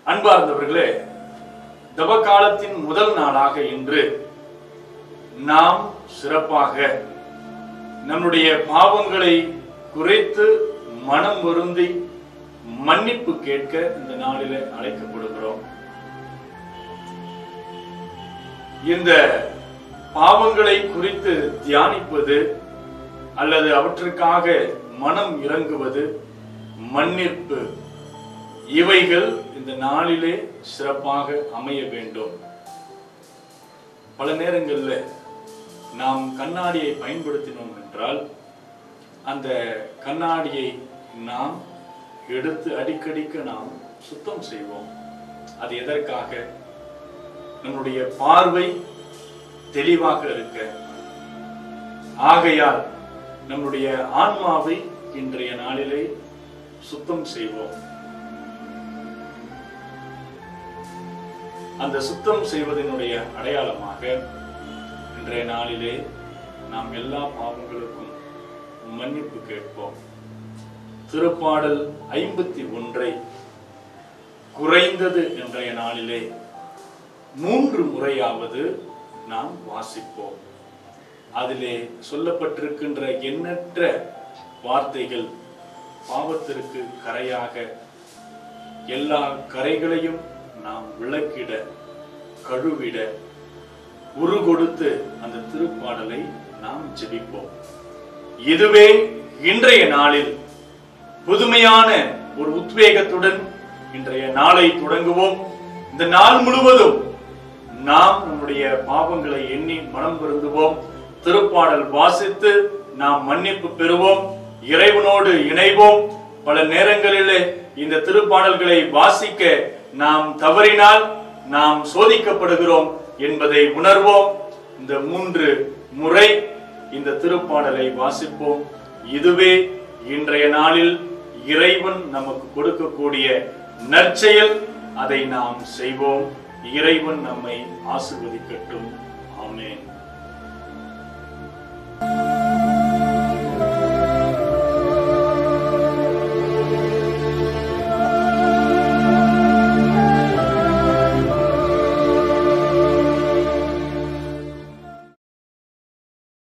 அன்பார்ந்தவர்களே தவக்காலத்தின் முதல் நாளாக இன்று நாம் சிறப்பாக நம்முடைய பாவங்களை குறைத்து மனம் வருந்தி மன்னிப்பு கேட்க இந்த நாளிலே அழைக்கப்படுகிறோம் இந்த பாவங்களை குறித்து தியானிப்பது அல்லது அவற்றுக்காக மனம் இறங்குவது மன்னிப்பு இவைகள் இந்த நாளிலே சிறப்பாக அமைய வேண்டும் பல நேரங்களில் நாம் கண்ணாடியை பயன்படுத்தினோம் என்றால் அந்த கண்ணாடியை நாம் எடுத்து அடிக்கடிக்கு நாம் சுத்தம் செய்வோம் அது எதற்காக நம்முடைய பார்வை தெளிவாக இருக்க ஆகையால் நம்முடைய ஆன்மாவை இன்றைய நாளிலே சுத்தம் செய்வோம் அந்த சுத்தம் செய்வதனுடைய அடையாளமாக இன்றைய நாளிலே நாம் எல்லா பாவங்களுக்கும் மன்னிப்பு கேட்போம் திருப்பாடல் ஐம்பத்தி ஒன்றை குறைந்தது இன்றைய நாளிலே மூன்று முறையாவது நாம் வாசிப்போம் அதிலே சொல்லப்பட்டிருக்கின்ற எண்ணற்ற வார்த்தைகள் பாவத்திற்கு கரையாக எல்லா கரைகளையும் நாம் விளக்கிட கழுவிட உரு கொடுத்து அந்த திருப்பாடலை நாம் ஜெபிப்போம் இதுவே இன்றைய நாளில் புதுமையான ஒரு உத்வேகத்துடன் இன்றைய நாளை தொடங்குவோம் இந்த நாள் முழுவதும் நாம் நம்முடைய பாவங்களை எண்ணி மனம் வருந்துவோம் திருப்பாடல் வாசித்து நாம் மன்னிப்பு பெறுவோம் இறைவனோடு இணைவோம் பல நேரங்களிலே இந்த திருப்பாடல்களை வாசிக்க நாம் தவறினால் நாம் சோதிக்கப்படுகிறோம் என்பதை உணர்வோம் இந்த மூன்று முறை இந்த திருப்பாடலை வாசிப்போம் இதுவே இன்றைய நாளில் இறைவன் நமக்கு கொடுக்கக்கூடிய நற்செயல் அதை நாம் செய்வோம் இறைவன் நம்மை ஆசிர்வதிக்கட்டும் ஆமென்